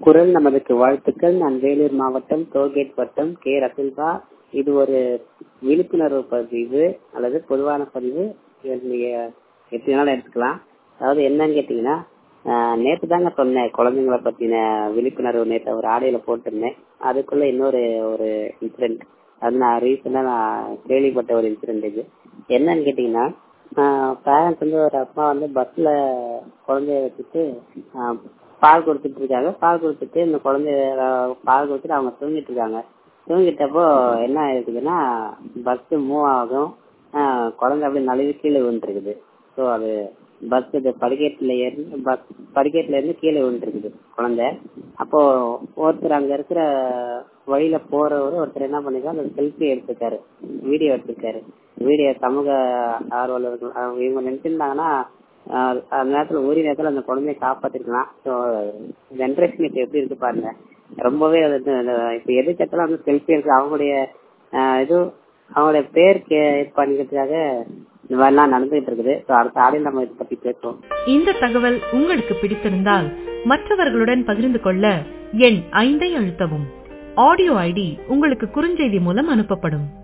குரல் நமதுக்கு வாழ்த்துக்கள் நான் வேலூர் மாவட்டம் டோல்கேட் வட்டம் கே ரசில்பா இது ஒரு விழிப்புணர்வு பதிவு அல்லது பொதுவான பதிவு இதனுடைய எப்படி வேணாலும் எடுத்துக்கலாம் அதாவது என்னன்னு கேட்டீங்கன்னா நேற்று தாங்க சொன்னேன் குழந்தைங்களை பத்தின விழிப்புணர்வு நேற்று ஒரு ஆடையில போட்டிருந்தேன் அதுக்குள்ள இன்னொரு ஒரு இன்சிடென்ட் அது நான் ரீசெண்டா நான் கேள்விப்பட்ட ஒரு இன்சிடென்ட் இது என்னன்னு கேட்டீங்கன்னா பேரண்ட்ஸ் வந்து ஒரு அப்பா வந்து பஸ்ல குழந்தைய வச்சுட்டு பால் கொடுத்துட்டு இருக்காங்க பால் கொடுத்துட்டு இந்த குழந்தைய பால் கொடுத்துட்டு அவங்க தூங்கிட்டு இருக்காங்க தூங்கிட்டப்போ என்ன ஆயிருக்குதுன்னா பஸ் மூவ் ஆகும் குழந்தை அப்படியே நழுவி கீழே விழுந்துருக்குது ஸோ அது பஸ் இது படிக்கட்டுல ஏறி பஸ் படிக்கட்டுல இருந்து கீழே விழுந்துருக்குது குழந்தை அப்போ ஒருத்தர் அங்க இருக்கிற வழியில போறவர் ஒருத்தர் என்ன பண்ணிருக்காரு அந்த செல்ஃபி எடுத்துருக்காரு வீடியோ எடுத்திருக்காரு வீடியோ சமூக ஆர்வலர்கள் இவங்க நினைச்சிருந்தாங்கன்னா அந்த நேரத்துல ஒரு நேரத்துல அந்த குழந்தைய காப்பாத்திருக்கலாம் ஸோ ஜென்ரேஷன் இப்ப எப்படி இருக்கு பாருங்க ரொம்பவே இப்ப எதிர்கத்தெல்லாம் வந்து செல்ஃபி இருக்கு அவங்களுடைய இது அவங்களுடைய பேர் பண்ணிக்கிறதுக்காக இந்த மாதிரிலாம் நடந்துகிட்டு இருக்குது ஸோ அடுத்த ஆடியில் நம்ம இதை பத்தி பேசுவோம் இந்த தகவல் உங்களுக்கு பிடித்திருந்தால் மற்றவர்களுடன் பகிர்ந்து கொள்ள எண் ஐந்தை அழுத்தவும் ஆடியோ ஐடி உங்களுக்கு குறுஞ்செய்தி மூலம் அனுப்பப்படும்